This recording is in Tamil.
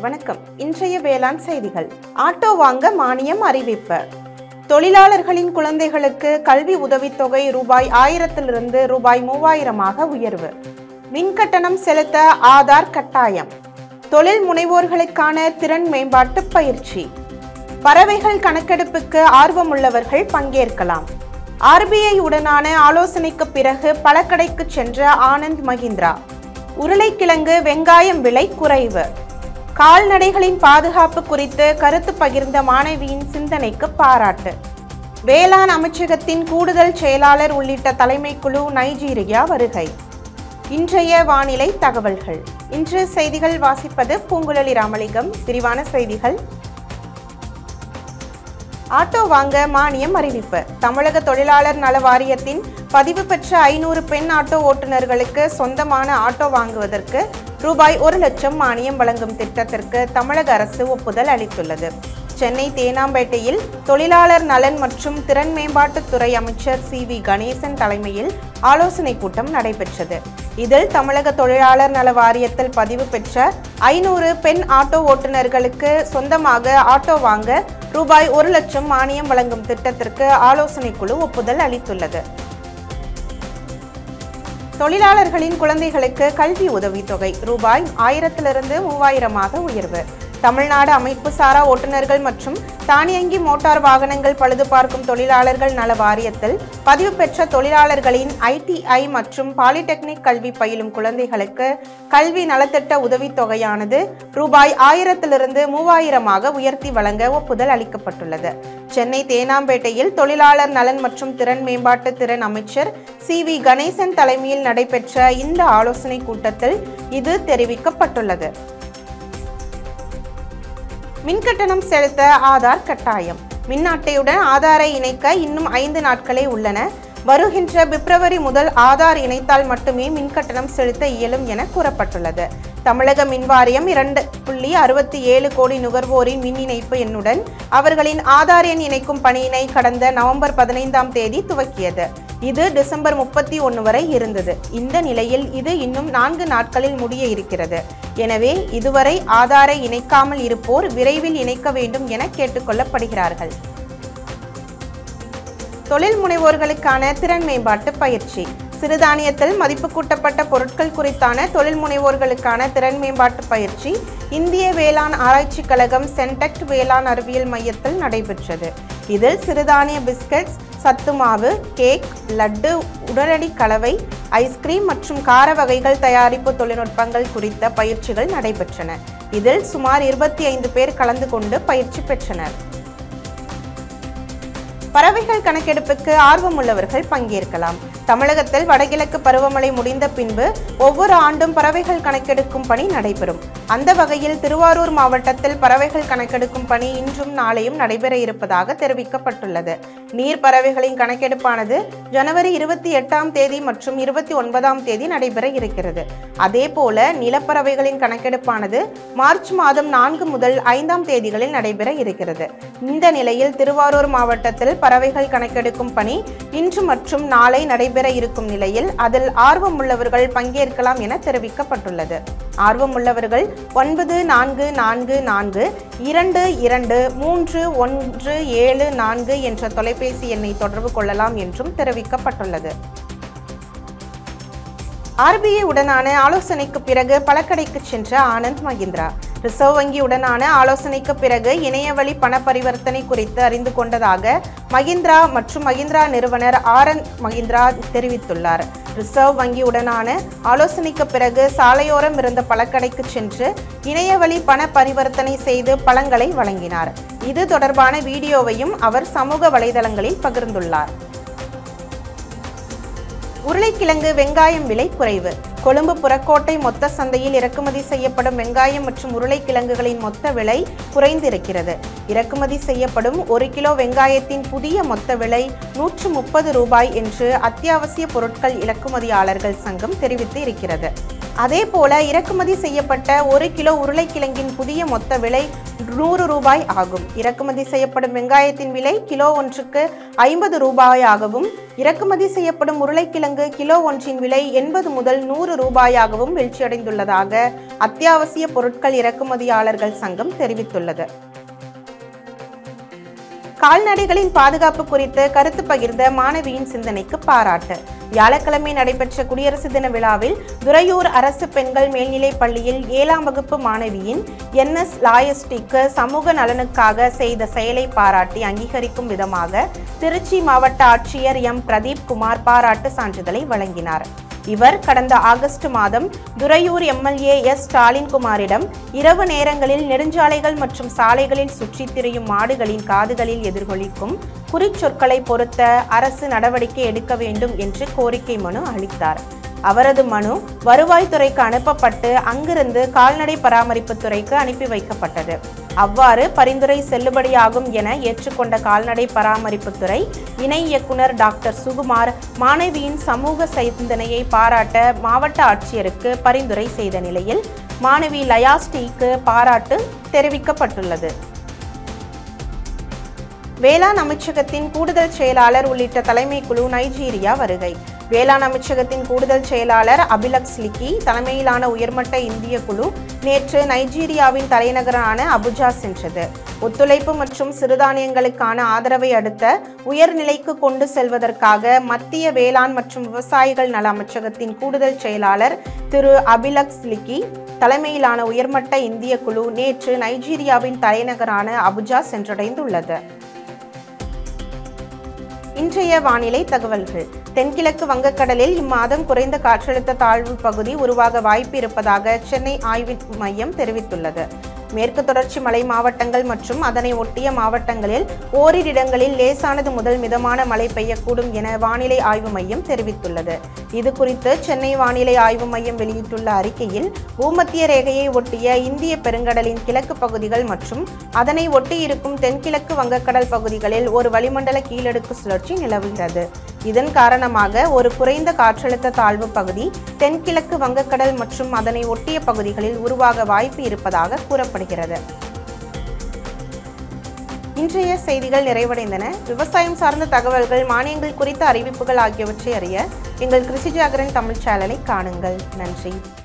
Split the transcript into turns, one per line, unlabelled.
வணக்கம் இன்றைய வேளாண் செய்திகள் ஆட்டோ வாங்க மானியம் அறிவிப்பு தொழிலாளர்களின் குழந்தைகளுக்கு கல்வி உதவித்தொகை ரூபாய் ஆயிரத்திலிருந்து ரூபாய் மூவாயிரமாக உயர்வு மின்கட்டணம் செலுத்த ஆதார் கட்டாயம் தொழில் முனைவோர்களுக்கான திறன் மேம்பாட்டு பயிற்சி பறவைகள் கணக்கெடுப்புக்கு ஆர்வமுள்ளவர்கள் பங்கேற்கலாம் ஆர்பிஐ உடனான ஆலோசனைக்கு பிறகு பழக்கடைக்கு சென்ற ஆனந்த் மகிந்திரா உருளைக்கிழங்கு வெங்காயம் விலை குறைவு கால்நடைகளின் பாதுகாப்பு குறித்து கருத்து பகிர்ந்த மாணவியின் சிந்தனைக்கு பாராட்டு வேளாண் அமைச்சகத்தின் கூடுதல் செயலாளர் உள்ளிட்ட தலைமைக்குழு நைஜீரியா வருகை இன்றைய வானிலை தகவல்கள் இன்று செய்திகள் வாசிப்பது பூங்குழலி ராமலிங்கம் விரிவான செய்திகள் ஆட்டோ வாங்க மானியம் அறிவிப்பு தமிழக தொழிலாளர் நல வாரியத்தின் பதிவு பெற்ற ஐநூறு பெண் ஆட்டோ ஓட்டுநர்களுக்கு சொந்தமான ஆட்டோ வாங்குவதற்கு ரூபாய் ஒரு லட்சம் மானியம் வழங்கும் திட்டத்திற்கு தமிழக அரசு ஒப்புதல் அளித்துள்ளது சென்னை தேனாம்பேட்டையில் தொழிலாளர் நலன் மற்றும் திறன் மேம்பாட்டுத்துறை அமைச்சர் சி வி கணேசன் தலைமையில் ஆலோசனை கூட்டம் நடைபெற்றது இதில் தமிழக தொழிலாளர் நல வாரியத்தில் பதிவு பெற்ற ஐநூறு பெண் ஆட்டோ ஓட்டுநர்களுக்கு சொந்தமாக ஆட்டோ வாங்க ரூபாய் ஒரு லட்சம் மானியம் வழங்கும் திட்டத்திற்கு ஆலோசனை குழு ஒப்புதல் அளித்துள்ளது தொழிலாளர்களின் குழந்தைகளுக்கு கல்வி உதவித்தொகை ரூபாய் ஆயிரத்திலிருந்து மூவாயிரமாக உயர்வு தமிழ்நாடு அமைப்பு சாரா ஓட்டுநர்கள் மற்றும் தானியங்கி மோட்டார் வாகனங்கள் பழுது பார்க்கும் தொழிலாளர்கள் நல வாரியத்தில் பதிவு பெற்ற தொழிலாளர்களின் ஐடிஐ மற்றும் பாலிடெக்னிக் கல்வி பயிலும் குழந்தைகளுக்கு கல்வி நலத்திட்ட உதவித்தொகையானது ரூபாய் ஆயிரத்திலிருந்து மூவாயிரமாக உயர்த்தி வழங்க ஒப்புதல் அளிக்கப்பட்டுள்ளது சென்னை தேனாம்பேட்டையில் தொழிலாளர் நலன் மற்றும் திறன் மேம்பாட்டு திறன் அமைச்சர் சி வி கணேசன் தலைமையில் நடைபெற்ற இந்த ஆலோசனை கூட்டத்தில் இது தெரிவிக்கப்பட்டுள்ளது மின்கட்டணம் செலுத்த ஆதார் கட்டாயம் மின் அட்டையுடன் ஆதாரை இணைக்க இன்னும் ஐந்து நாட்களே உள்ளன வருகின்ற பிப்ரவரி முதல் ஆதார் இணைத்தால் மட்டுமே மின்கட்டணம் செலுத்த இயலும் என கூறப்பட்டுள்ளது தமிழக மின்வாரியம் இரண்டு புள்ளி அறுபத்தி ஏழு கோடி நுகர்வோரின் மின் இணைப்பு எண்ணுடன் அவர்களின் ஆதார் எண் இணைக்கும் பணியினை கடந்த நவம்பர் பதினைந்தாம் தேதி துவக்கியது இது டிசம்பர் முப்பத்தி ஒன்று வரை இருந்தது இந்த நிலையில் இது இன்னும் நான்கு நாட்களில் முடிய இருக்கிறது எனவே இதுவரை ஆதாரை இணைக்காமல் இருப்போர் விரைவில் இணைக்க வேண்டும் என கேட்டுக்கொள்ளப்படுகிறார்கள் தொழில் முனைவோர்களுக்கான திறன் மேம்பாட்டு பயிற்சி சிறுதானியத்தில் மதிப்பு கூட்டப்பட்ட பொருட்கள் குறித்தான தொழில் முனைவோர்களுக்கான திறன் மேம்பாட்டு பயிற்சி இந்திய வேளாண் ஆராய்ச்சி கழகம் சென்டெக்ட் வேளாண் அறிவியல் மையத்தில் நடைபெற்றது இதில் சிறுதானிய பிஸ்கட்ஸ் சத்து மாவு கேக் லட்டு உடனடி கலவை ஐஸ்கிரீம் மற்றும் கார வகைகள் தயாரிப்பு தொழில்நுட்பங்கள் குறித்த பயிற்சிகள் நடைபெற்றன இதில் சுமார் இருபத்தி ஐந்து பேர் கலந்து கொண்டு பயிற்சி பெற்றனர் பறவைகள் கணக்கெடுப்புக்கு ஆர்வமுள்ளவர்கள் பங்கேற்கலாம் தமிழகத்தில் வடகிழக்கு பருவமழை முடிந்த பின்பு ஒவ்வொரு ஆண்டும் பறவைகள் கணக்கெடுக்கும் பணி நடைபெறும் அந்த வகையில் திருவாரூர் மாவட்டத்தில் பறவைகள் கணக்கெடுக்கும் பணி இன்றும் நாளையும் நடைபெற இருப்பதாக தெரிவிக்கப்பட்டுள்ளது நீர் பறவைகளின் கணக்கெடுப்பானது ஜனவரி இருபத்தி எட்டாம் தேதி மற்றும் இருபத்தி ஒன்பதாம் தேதி நடைபெற இருக்கிறது அதேபோல நிலப்பறவைகளின் கணக்கெடுப்பானது மார்ச் மாதம் நான்கு முதல் ஐந்தாம் தேதிகளில் நடைபெற இருக்கிறது இந்த நிலையில் திருவாரூர் மாவட்டத்தில் பறவைகள் கணக்கெடுக்கும் பணி இன்று மற்றும் நாளை நடைபெற இருக்கும் நிலையில் அதில் ஆர்வமுள்ளவர்கள் பங்கேற்கலாம் என தெரிவிக்கப்பட்டுள்ளது ஆர்வமுள்ளவர்கள் ஒன்பது நான்கு நான்கு நான்கு இரண்டு இரண்டு மூன்று ஒன்று ஏழு நான்கு என்ற தொலைபேசி எண்ணை தொடர்பு கொள்ளலாம் என்றும் தெரிவிக்கப்பட்டுள்ளது ஆர்பிஐ உடனான ஆலோசனைக்கு பிறகு பழக்கடைக்கு சென்ற ஆனந்த் மகிந்திரா ரிசர்வ் வங்கி உடனான ஆலோசனைக்கு பிறகு இணையவழி பண பரிவர்த்தனை குறித்து அறிந்து கொண்டதாக மகிந்திரா மற்றும் மகிந்திரா நிறுவனர் ஆனந்த் மகிந்திரா தெரிவித்துள்ளார் ரிசர்வ் வங்கி உடனான ஆலோசனைக்கு பிறகு சாலையோரம் இருந்த பழக்கடைக்கு சென்று இணையவழி பண பரிவர்த்தனை செய்து பழங்களை வழங்கினார் இது தொடர்பான வீடியோவையும் அவர் சமூக வலைதளங்களில் பகிர்ந்துள்ளார் உருளைக்கிழங்கு வெங்காயம் விலை குறைவு கொழும்பு புறக்கோட்டை மொத்த சந்தையில் இறக்குமதி செய்யப்படும் வெங்காயம் மற்றும் உருளைக்கிழங்குகளின் மொத்த விலை குறைந்திருக்கிறது இறக்குமதி செய்யப்படும் ஒரு கிலோ வெங்காயத்தின் புதிய மொத்த விலை நூற்று முப்பது ரூபாய் என்று அத்தியாவசிய பொருட்கள் இறக்குமதியாளர்கள் சங்கம் தெரிவித்து இருக்கிறது அதேபோல இறக்குமதி செய்யப்பட்ட ஒரு கிலோ உருளைக்கிழங்கின் புதிய மொத்த விலை நூறு ரூபாய் ஆகும் இறக்குமதி செய்யப்படும் வெங்காயத்தின் விலை கிலோ ஒன்றுக்கு ஐம்பது ரூபாயாகவும் இறக்குமதி செய்யப்படும் உருளைக்கிழங்கு கிலோ ஒன்றின் விலை எண்பது முதல் நூறு ரூபாயாகவும் வீழ்ச்சியடைந்துள்ளதாக அத்தியாவசிய பொருட்கள் இறக்குமதியாளர்கள் சங்கம் தெரிவித்துள்ளது கால்நடைகளின் பாதுகாப்பு குறித்து கருத்து பகிர்ந்த மாணவியின் சிந்தனைக்கு பாராட்டு வியாழக்கிழமை நடைபெற்ற குடியரசு தின விழாவில் துறையூர் அரசு பெண்கள் மேல்நிலைப் பள்ளியில் ஏழாம் வகுப்பு மாணவியின் என்எஸ் லாயஸ்டிக்கு சமூக நலனுக்காக செய்த செயலை பாராட்டி அங்கீகரிக்கும் விதமாக திருச்சி மாவட்ட ஆட்சியர் எம் பிரதீப் குமார் பாராட்டு சான்றிதழை வழங்கினார் இவர் கடந்த ஆகஸ்ட் மாதம் துறையூர் எம்எல்ஏ எஸ் ஸ்டாலின் குமாரிடம் இரவு நேரங்களில் நெடுஞ்சாலைகள் மற்றும் சாலைகளில் சுற்றித் திரியும் மாடுகளின் காதுகளில் எதிர்கொலிக்கும் குறிச்சொற்களை பொருத்த அரசு நடவடிக்கை எடுக்க வேண்டும் என்று கோரிக்கை மனு அளித்தார் அவரது மனு வருவாய்த்துறைக்கு அனுப்பப்பட்டு அங்கிருந்து கால்நடை பராமரிப்புத் துறைக்கு அனுப்பி வைக்கப்பட்டது அவ்வாறு பரிந்துரை செல்லுபடியாகும் என ஏற்றுக்கொண்ட கால்நடை பராமரிப்புத்துறை இணை இயக்குனர் டாக்டர் சுகுமார் மாணவியின் சமூக சிந்தனையை பாராட்ட மாவட்ட ஆட்சியருக்கு பரிந்துரை செய்த நிலையில் மாணவி லயாஸ்டிக்கு பாராட்டு தெரிவிக்கப்பட்டுள்ளது வேளாண் அமைச்சகத்தின் கூடுதல் செயலாளர் உள்ளிட்ட தலைமை குழு நைஜீரியா வருகை வேளாண் அமைச்சகத்தின் கூடுதல் செயலாளர் அபிலக்ஸ் லிக்கி தலைமையிலான உயர்மட்ட இந்திய குழு நேற்று நைஜீரியாவின் தலைநகரான அபுஜா சென்றது ஒத்துழைப்பு மற்றும் சிறுதானியங்களுக்கான ஆதரவை அடுத்த உயர்நிலைக்கு கொண்டு செல்வதற்காக மத்திய வேளாண் மற்றும் விவசாயிகள் நல அமைச்சகத்தின் கூடுதல் செயலாளர் திரு அபிலக்ஸ் லிக்கி தலைமையிலான உயர்மட்ட இந்திய குழு நேற்று நைஜீரியாவின் தலைநகரான அபுஜா சென்றடைந்துள்ளது இன்றைய வானிலை தகவல்கள் தென்கிழக்கு வங்கக்கடலில் இம்மாதம் குறைந்த காற்றழுத்த தாழ்வு பகுதி உருவாக வாய்ப்பு இருப்பதாக சென்னை ஆய்வு மையம் தெரிவித்துள்ளது மேற்கு தொடர்ச்சி மலை மாவட்டங்கள் மற்றும் அதனை ஒட்டிய மாவட்டங்களில் ஓரிரு இடங்களில் லேசானது முதல் மிதமான மழை பெய்யக்கூடும் என வானிலை ஆய்வு மையம் தெரிவித்துள்ளது இது குறித்து சென்னை வானிலை ஆய்வு மையம் வெளியிட்டுள்ள அறிக்கையில் பூமத்திய ரேகையை ஒட்டிய இந்திய பெருங்கடலின் கிழக்கு பகுதிகள் மற்றும் அதனை ஒட்டி இருக்கும் தென்கிழக்கு வங்கக்கடல் பகுதிகளில் ஒரு வளிமண்டல கீழடுக்கு சுழற்சி நிலவுகிறது இதன் காரணமாக ஒரு குறைந்த காற்றழுத்த தாழ்வு பகுதி தென்கிழக்கு வங்கக்கடல் மற்றும் அதனை ஒட்டிய பகுதிகளில் உருவாக வாய்ப்பு இருப்பதாக கூறப்படுகிறது இன்றைய செய்திகள் நிறைவடைந்தன விவசாயம் சார்ந்த தகவல்கள் மானியங்கள் குறித்த அறிவிப்புகள் ஆகியவற்றை அறிய எங்கள் கிருஷி ஜாகரன் தமிழ் சேனலை காணுங்கள் நன்றி